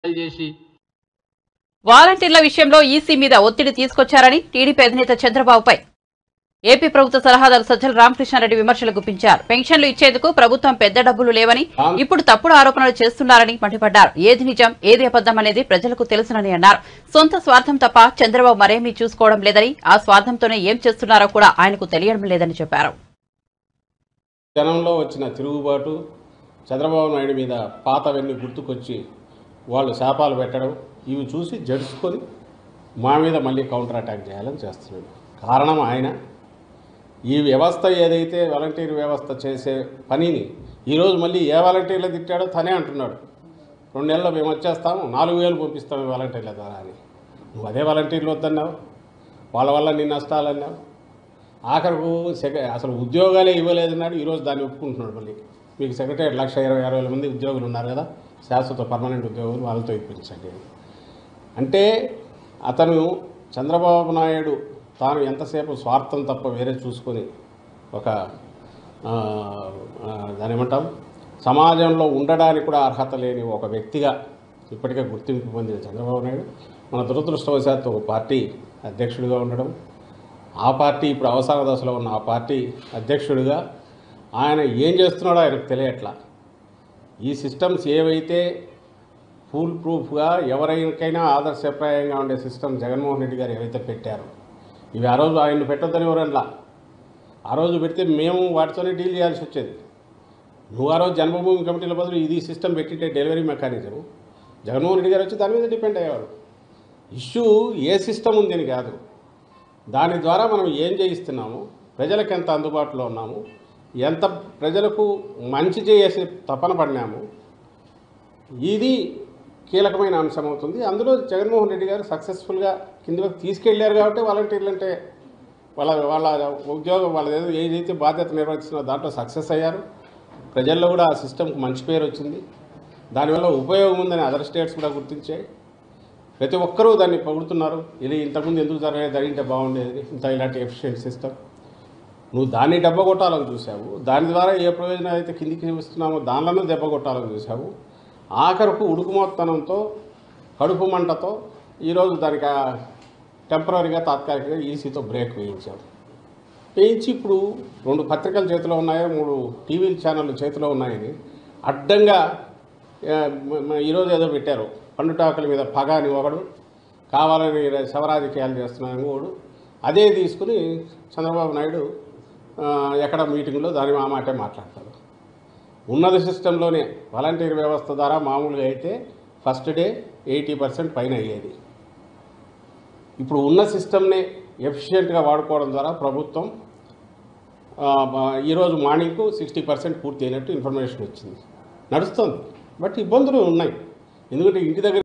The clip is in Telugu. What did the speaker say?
చేసి వాలంటీర్ల విషయంలో ఈసీ మీద ఒత్తిడి తీసుకొచ్చారని టీడీపీ అధినేత చంద్రబాబుపై ఏపీ ప్రభుత్వ సలహాదారు సజ్జల రామకృష్ణారెడ్డి విమర్శలు గుప్పించారు పెన్షన్లు ఇచ్చేందుకు ప్రభుత్వం పెద్ద డబ్బులు లేవని ఇప్పుడు తప్పుడు ఆరోపణలు చేస్తున్నారని మండిపడ్డారు ఏది నిజం ఏది అబద్దం అనేది ప్రజలకు తెలుసునని అన్నారు సొంత స్వార్థం తప్ప చంద్రబాబు మరేమీ చూసుకోవడం లేదని ఆ స్వార్థంతోనే ఏం చేస్తున్నారో కూడా ఆయనకు తెలియడం లేదని చెప్పారు జనంలో వచ్చిన తిరుగుబాటు చంద్రబాబు నాయుడు మీద పాతవన్నీ గుర్తుకొచ్చి వాళ్ళు శాపాలు పెట్టడం ఇవి చూసి జడుచుకొని మా మీద మళ్ళీ కౌంటర్ అటాక్ చేయాలని చేస్తున్నాడు కారణం ఆయన ఈ వ్యవస్థ ఏదైతే వాలంటీర్ వ్యవస్థ చేసే పనిని ఈరోజు మళ్ళీ ఏ వాలంటీర్లు తిట్టాడో తనే అంటున్నాడు రెండు నెలల్లో మేము వచ్చేస్తాము నాలుగు వేలు పంపిస్తాము ఈ వాలంటీర్ల ద్వారా అని నువ్వు అదే వాలంటీర్లు వద్దన్నావు వాళ్ళ వల్ల నీ నష్టాలు అన్నావు ఆఖరకు సెక అసలు ఉద్యోగాలే ఇవ్వలేదన్నాడు ఈరోజు దాన్ని ఒప్పుకుంటున్నాడు మళ్ళీ మీకు సెక్రటరీ లక్ష ఇరవై ఆరు వేల మంది ఉద్యోగులు ఉన్నారు కదా శాశ్వత పర్మనెంట్ ఉద్యోగులు వాళ్ళతో ఇప్పించండి అంటే అతను చంద్రబాబు నాయుడు తాను ఎంతసేపు స్వార్థం తప్ప వేరే చూసుకొని ఒక ఆ, ఆ, దాని ఏమంటాం సమాజంలో ఉండడానికి కూడా అర్హత లేని ఒక వ్యక్తిగా ఇప్పటికే గుర్తింపు పొందిన చంద్రబాబు నాయుడు మన దురదృష్టవశాత్తు ఒక పార్టీ అధ్యక్షుడిగా ఉండడం ఆ పార్టీ ఇప్పుడు అవసర దశలో ఉన్న ఆ పార్టీ అధ్యక్షుడిగా ఆయన ఏం చేస్తున్నాడో ఆయనకు తెలియట్లా ఈ సిస్టమ్స్ ఏవైతే ఫుల్ ప్రూఫ్గా ఎవరికైనా ఆదర్శప్రాయంగా ఉండే సిస్టమ్ జగన్మోహన్ రెడ్డి గారు ఏవైతే పెట్టారో ఇవి ఆ రోజు ఆయన పెట్టొద్దని ఎవరన్నా ఆ రోజు పెడితే మేము వాటితోనే డీల్ చేయాల్సి వచ్చేది నువ్వు ఆ రోజు జన్మభూమి కమిటీల బదులు ఇది సిస్టమ్ పెట్టింటే డెలివరీ మెకానిజం జగన్మోహన్ రెడ్డి గారు వచ్చి దాని మీద డిపెండ్ అయ్యేవాడు ఇష్యూ ఏ సిస్టమ్ ఉందని కాదు దాని ద్వారా మనం ఏం చేయిస్తున్నాము ప్రజలకు ఎంత అందుబాటులో ఉన్నాము ఎంత ప్రజలకు మంచి చేసే తపన పడినాము ఇది కీలకమైన అంశం అవుతుంది అందులో జగన్మోహన్ రెడ్డి గారు సక్సెస్ఫుల్గా కింది వరకు తీసుకెళ్లారు కాబట్టి వాలంటీర్లు అంటే వాళ్ళ వాళ్ళ ఉద్యోగం వాళ్ళ ఏదో ఏదైతే బాధ్యత నిర్వహిస్తున్నారో దాంట్లో సక్సెస్ అయ్యారు ప్రజల్లో కూడా ఆ సిస్టమ్కి మంచి పేరు వచ్చింది దానివల్ల ఉపయోగం ఉందని అదర్ స్టేట్స్ కూడా గుర్తించాయి ప్రతి ఒక్కరూ దాన్ని పొగుడుతున్నారు ఇది ఇంతకుముందు ఎందుకు జరగలేదు జరిగింటే బాగుండేది ఇంత ఇలాంటి ఎఫిషియెంట్ సిస్టమ్ నువ్వు దాన్ని దెబ్బ కొట్టాలని చూసావు దాని ద్వారా ఏ ప్రయోజనం అయితే కిందికి ఇస్తున్నామో దానిలోనూ దెబ్బ కొట్టాలని చూసావు ఆఖరకు ఉడుకుమోత్తనంతో కడుపు మంటతో ఈరోజు దానికి ఆ టెంపరీగా తాత్కాలికంగా ఈసీతో బ్రేక్ వేయించావు వేయించి ఇప్పుడు రెండు పత్రికలు చేతిలో ఉన్నాయి మూడు టీవీ ఛానళ్ళు చేతిలో ఉన్నాయని అడ్డంగా ఆ, మ- మ- ఈరోజు ఏదో పెట్టారు పండుటాకుల మీద పగ అని ఒకడు కావాలని శవరాజకీయాలు చేస్తున్నాను ఒకడు అదే తీసుకుని చంద్రబాబు నాయుడు ఆ, ఎక్కడ మీటింగ్లో దాని ఆ మాటే మాట్లాడతాడు ఉన్నది సిస్టంలోనే వాలంటీర్ వ్యవస్థ ద్వారా మామూలుగా అయితే ఫస్ట్ డే ఎయిటీ పర్సెంట్ పైన అయ్యేది ఇప్పుడు ఉన్న సిస్టమ్నే ఎఫిషియెంట్గా వాడుకోవడం ద్వారా ప్రభుత్వం ఆ, బ- ఈరోజు మార్నింగ్కు సిక్స్టీ పర్సెంట్ పూర్తి అయినట్టు ఇన్ఫర్మేషన్ వచ్చింది నడుస్తుంది బట్ ఇబ్బందులు ఉన్నాయి ఎందుకంటే ఇంటి దగ్గర